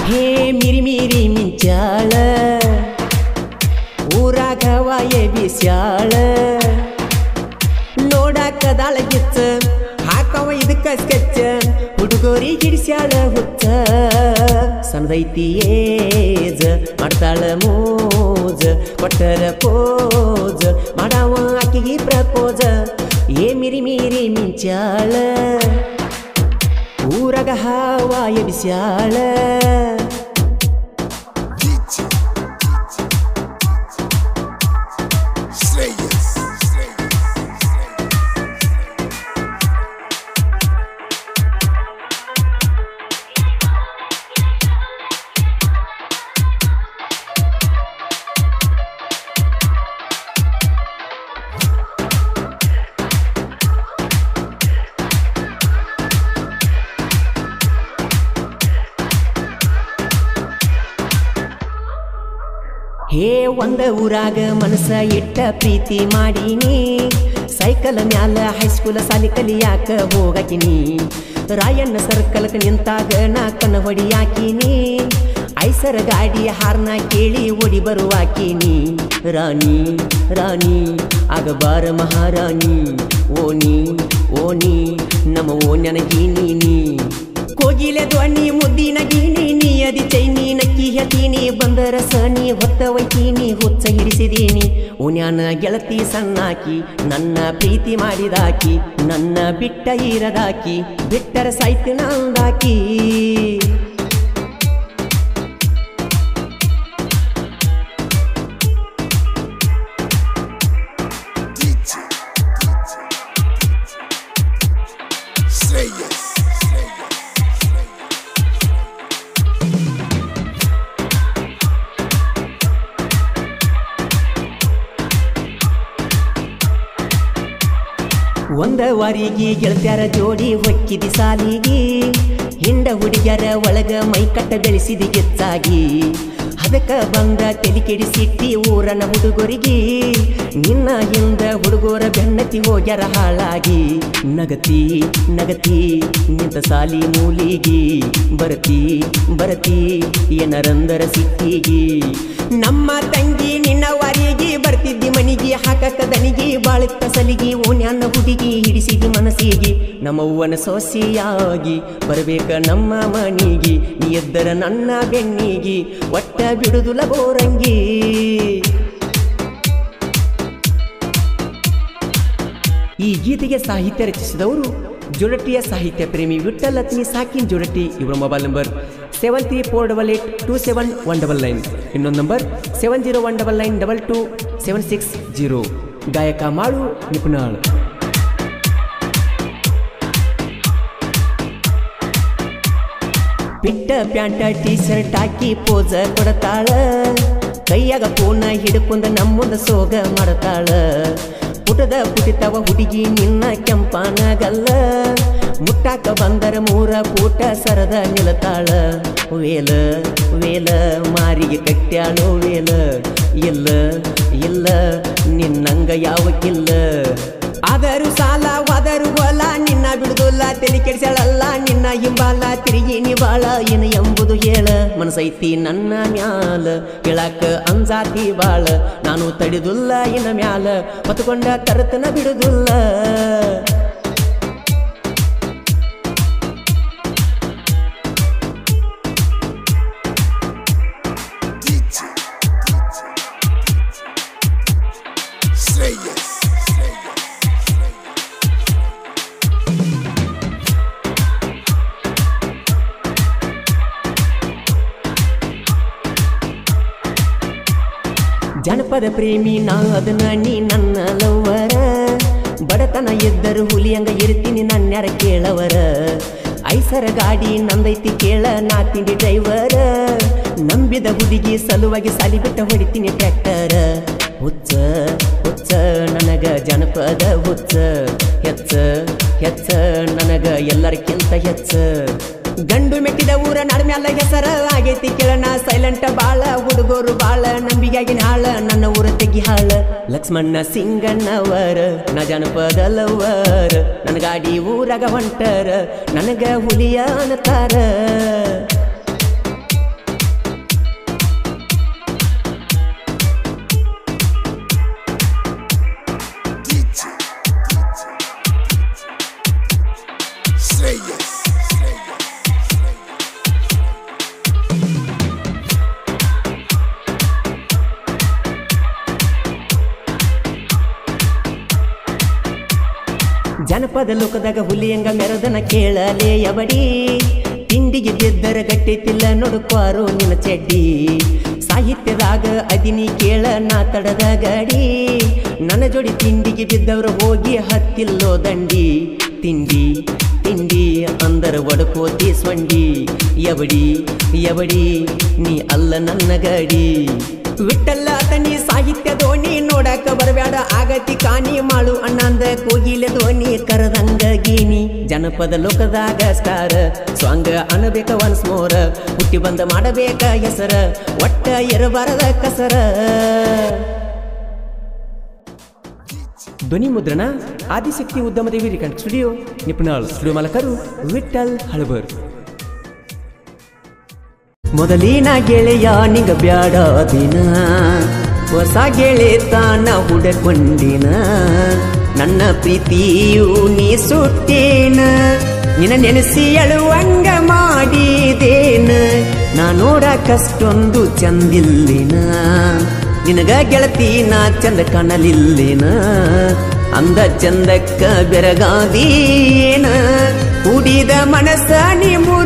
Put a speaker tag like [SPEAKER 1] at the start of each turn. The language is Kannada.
[SPEAKER 1] ಹೇ ಮಿರಿ ಮಿರಿ ಮಿಂಚಾಳ ಊರಾಗ ವಾಯೆ ಬಿಸ್ಯಾಳ ನೋಡಾಕ ದಾಳಗಿಚ್ಚ ಹಾಕವ ಇದಕ್ಕ ಸ್ಕೆಚ್ಚ ಹುಡುಗೋರಿ ಗಿಡಿಸ್ಯಾಳ ಹುಚ್ಚ ಸಣ್ಣದೈತಿ ಏಜ ಮಾಡ್ತಾಳ ಮೋಜ ಕೊಟ್ಟರ ಪೋಜ ಮಾಡಾವ ಆಕಿಗೆ ಪ್ರಪೋಜ ಏ ಮಿರಿ ಮಿರಿ ಮಿಂಚಾಳ ಊರಗ ಹಾವ ಎಬಿಸ್ಯಾಳ
[SPEAKER 2] Slayers.
[SPEAKER 1] ಹೇ ಒಂದ ಊರಾಗ ಮನಸ್ಸ ಇಟ್ಟ ಪ್ರೀತಿ ಮಾಡೀನಿ ಸೈಕಲ್ ಮ್ಯಾಲ ಹೈಸ್ಕೂಲ ಸಾಲಿ ಕಲಿಯಾಕ ಹೋಗಕಿನಿ ರಾಯಣ್ಣ ಸರ್ಕಲ್ಕ ನಿಂತಾಗ ನಾ ಕಣ್ಣ ಹೊಡಿಯಾಕಿನಿ ಐಸರ ಗಾಡಿ ಹಾರ್ನ ಕೇಳಿ ಓಡಿ ಬರುವಾಕಿನಿ ರಾಣಿ ರಾಣಿ ಆಗಬಾರ ಮಹಾರಾಣಿ ಓನಿ ಓನಿ ನಮ್ಮ ಓನ್ಯನ ಗೀನಿ ಕೋಗಿಲೆ ಧ್ವನಿ ಮುದ್ದಿನ ಗೀನಿ ನೀ ಅದಿ ಚೈನಿ ನಕ್ಕಿ ಹತೀನಿ ಬಂದರ ಸನಿ ಹೊತ್ತ ವೈತೀನಿ ಹುಚ್ಚ ಹಿಡಿಸಿದೀನಿ ಉನ್ಯಾನ ಗೆಳತಿ ಸಣ್ಣಾಕಿ ನನ್ನ ಪ್ರೀತಿ ಮಾಡಿದಾಕಿ ನನ್ನ ಬಿಟ್ಟ ಇರದಾಕಿ ಬಿಟ್ಟರ ಸಾಯ್ತು ನಂದಾಕಿ
[SPEAKER 2] Slayers.
[SPEAKER 1] ಒಂದ ವಾರಿಗೆ ಗೆಳತ್ಯಾರ ಜೋಡಿ ಹೊಕ್ಕಿದಿ ಸಾಲಿಗಿ ಹಿಂಡ ಹುಡುಗ್ಯಾರ ಒಳಗ ಮೈಕಟ್ಟ ಬೆಳೆಸಿದಿ ಗೆಚ್ಚಾಗಿ ಅದಕ್ಕ ಬಂದ ತಲಿ ಕೆಡಿಸಿಟ್ಟಿ ಊರನ ಹುಡುಗರಿಗೆ ನಿನ್ನ ಹಿಂದ ಹುಡುಗರ ಬೆನ್ನತಿ ಹೋಗ್ಯಾರ ಹಾಳಾಗಿ ನಗತಿ ನಗತಿ ನಿಂತ ಸಾಲಿ ಮೂಲಿಗಿ ಬರತಿ ಬರತಿ ಏನರಂದರ ಸಿಟ್ಟಿಗಿ ನಮ್ಮ ತಂಗಿ ನಿನ್ನ ವಾರಿಗೆ ಬರ್ತಿದ್ದಿ ಮನಿಗೆ ಹಾಕಕ್ಕ ದನಿಗೆ ಬಾಳಿತ್ತ ಸಲಿಗೆ ಓನ್ಯಾನ ಹುಡುಗಿ ಹಿಡಿಸಿದಿ ಮನಸ್ಸಿಗೆ ನಮ್ಮವ್ವನ ಸೊಸೆಯಾಗಿ ಬರಬೇಕ ನಮ್ಮ ಮನಿಗೆ ನೀ ಎದ್ದರ ನನ್ನ ಬೆನ್ನಿಗೆ ಒಟ್ಟ ಬಿಡುದುಲ ಬೋರಂಗಿ ಈ ಗೀತೆಗೆ ಸಾಹಿತ್ಯ ರಚಿಸಿದವರು ಜೋಡಟ್ಟಿಯ ಸಾಹಿತ್ಯ ಪ್ರೇಮಿ ವಿಠಲ್ ಲಕ್ಷ್ಮಿ ಸಾಕಿನ್ ಜೋಡಟ್ಟಿ ಇವರ mobile number seven three four double eight two seven one double nine ಇನ್ನೊಂದು number seven zero one double nine double two seven six zero ಗಾಯಕ ಮಾಡು ನಿಪುಣಾಳ್ ಪಿಟ್ಟ ಪ್ಯಾಂಟ ಟೀ ಶರ್ಟ್ ಹಾಕಿ ಪೋಜ ಕೊಡತಾಳ ಕೈಯಾಗ ಪೂರ್ಣ ಹಿಡ್ಕೊಂಡ ನಮ್ಮುಂದ ಸೋಗ ಮಾಡತಾಳ ಪುಟದ ಪುಟಿತವ ಹುಡುಗಿ ನಿನ್ನ ಕೆಂಪನಗಲ್ಲ ಮುಟ್ಟಾಕ ಬಂದರ ಮೂರ ಕೂಟ ಸರದ ನಿಲತಾಳ ವೇಲ ವೇಲ ಮಾರಿಗೆ ಕಟ್ಟ್ಯಾಳೋ ವೇಲ ಇಲ್ಲ ಇಲ್ಲ ನಿನ್ನಂಗ ಯಾವಕ್ಕಿಲ್ಲ ಆದರೂ ಸಾಲ ವಾದರು ಹೊಲ ನಿನ್ನ ಬಿಡುದಿಲ್ಲ ತಲೆ ಕೆಡಿಸಳಲ್ಲ ನಿನ್ನ ಹಿಂಬಾಲ ತಿರುಗಿ ನಿಬಾಳ ಏನು ಎಂಬುದು ಹೇಳ ಮನಸೈತಿ ನನ್ನ ಮ್ಯಾಲ ಹೇಳಾಕ ಅಂಜಾತಿ ಬಾಳ ನಾನು ತಡಿದುಲ್ಲ ಇನ್ನ ಮ್ಯಾಲ ಹೊತ್ಕೊಂಡ ತರತನ ಬಿಡುದಿಲ್ಲ
[SPEAKER 2] Slayers.
[SPEAKER 1] ಜನಪದ ಪ್ರೇಮಿ ನಾ ಅದನ್ನ ನೀ ನನ್ನ ಲವ್ವರ ಬಡತನ ಎದ್ದರು ಹುಲಿಯಂಗ ಇರ್ತೀನಿ ನನ್ಯಾರ ಕೇಳವರ ಐಸರ ಗಾಡಿ ನಂದೈತಿ ಕೇಳ ನಾ ತಿಂಡಿ ಡ್ರೈವರ ನಂಬಿದ ಹುಡುಗಿ ಸಲುವಾಗಿ ಸಾಲಿ ಬಿಟ್ಟ ಹೊಡಿತೀನಿ ಟ್ರ್ಯಾಕ್ಟರ ಹುಚ್ಚ ಹುಚ್ಚ ನನಗ ಜನಪದ ಹುಚ್ಚ ಹೆಚ್ಚ ಹೆಚ್ಚ ನನಗ ಎಲ್ಲರಕ್ಕಿಂತ ಹೆಚ್ಚ ಗಂಡು ಮೆಟ್ಟಿದ ಊರ ನಡ್ಮ್ಯಾಲ ಹೆಸರ ಆಗೈತಿ ಕೇಳಣ ಸೈಲೆಂಟ್ ಬಾಳ ಹುಡುಗರು ಬಾಳ ನಂಬಿಗಾಗಿನ ಹಾಳ ನನ್ನ ಊರ ತೆಗಿ ಹಾಳ ಲಕ್ಷ್ಮಣ್ಣ ಸಿಂಗಣ್ಣವರ ನ ಜನಪದ ಲವರ ನನ್ನ ಗಾಡಿ ಊರಾಗ ಹೊಂಟರ ನನಗ ಹುಲಿಯ ಅನ್ನತಾರ
[SPEAKER 2] Say yes. Say yes.
[SPEAKER 1] ಜನಪದ ಲೋಕದಾಗ ಹುಲಿಯಂಗ ಮೆರದನ ಕೇಳಲೇ ಯವಡಿ ತಿಂಡಿಗೆ ಬಿದ್ದರ ಗಟ್ಟಿತಿಲ್ಲ ನೋಡುಕ್ವಾರು ನಿನ್ನ ಚೆಡ್ಡಿ ಸಾಹಿತ್ಯದಾಗ ಅದಿನಿ ಕೇಳ ನಾ ತಡದ ಗಡಿ ನನ್ನ ಜೋಡಿ ತಿಂಡಿಗೆ ಬಿದ್ದವರು ಹೋಗಿ ಹತ್ತಿಲ್ಲೋ ದಂಡಿ ತಿಂಡಿ ತಿಂಡಿ ಅಂದರ ಒಡಕೋತಿ ಸೊಂಡಿ ಯವಡಿ ಯವಡಿ ನೀ ಅಲ್ಲ ನನ್ನ ಗಡಿ ವಿಟ್ಟಲ್ಲ ತನಿ ಸಾಹಿತ್ಯ ಧ್ವನಿ ನೋಡಕ ಬರಬೇಡ ಆಗತಿ ಕಾನಿ ಮಾಡು ಅಣ್ಣಂದ ಕೋಗಿಲೆ ಧ್ವನಿ ಕರದಂಗ ಗೀನಿ ಜನಪದ ಲೋಕದಾಗ ಸ್ಟಾರ ಸ್ವಾಂಗ ಅನಬೇಕ ಒನ್ಸ್ ಮೋರ ಹುಟ್ಟಿ ಬಂದ ಮಾಡಬೇಕ ಹೆಸರ ಒಟ್ಟ ಇರಬಾರದ ಕಸರ ಧ್ವನಿ ಮುದ್ರಣ ಆದಿಶಕ್ತಿ ಉದ್ಯಮದೇವಿ ರಿಕಂಡ್ ಸ್ಟುಡಿಯೋ ನಿಪುಣಾಳ್ ಸ್ಟುಡಿಯೋ ಮಾಲಕರು ವಿಠಲ್ ಹಳಬರ್ ಮೊದಲಿನ ಗೆಳೆಯ ನಿಗ ಬ್ಯಾಡ ದಿನ ಹೊಸ ಗೆಳೆತಾನ ಹುಡಕೊಂಡಿನ ನನ್ನ ಪ್ರೀತಿಯು ನೀ ಸುಟ್ಟೇನ ನಿನ್ನ ನೆನೆಸಿ ಅಳುವಂಗ ಮಾಡಿದೇನ ನಾ ನೋಡಕಷ್ಟೊಂದು ಚಂದಿಲ್ಲಿನ ನಿನಗ ಗೆಳತಿ ನಾ ಚಂದ ಕಾಣಲಿಲ್ಲಿನ ಅಂದ ಚಂದಕ್ಕ ಬೆರಗಾದೀನ ಕುಡಿದ ಮನಸ್ಸ ನೀ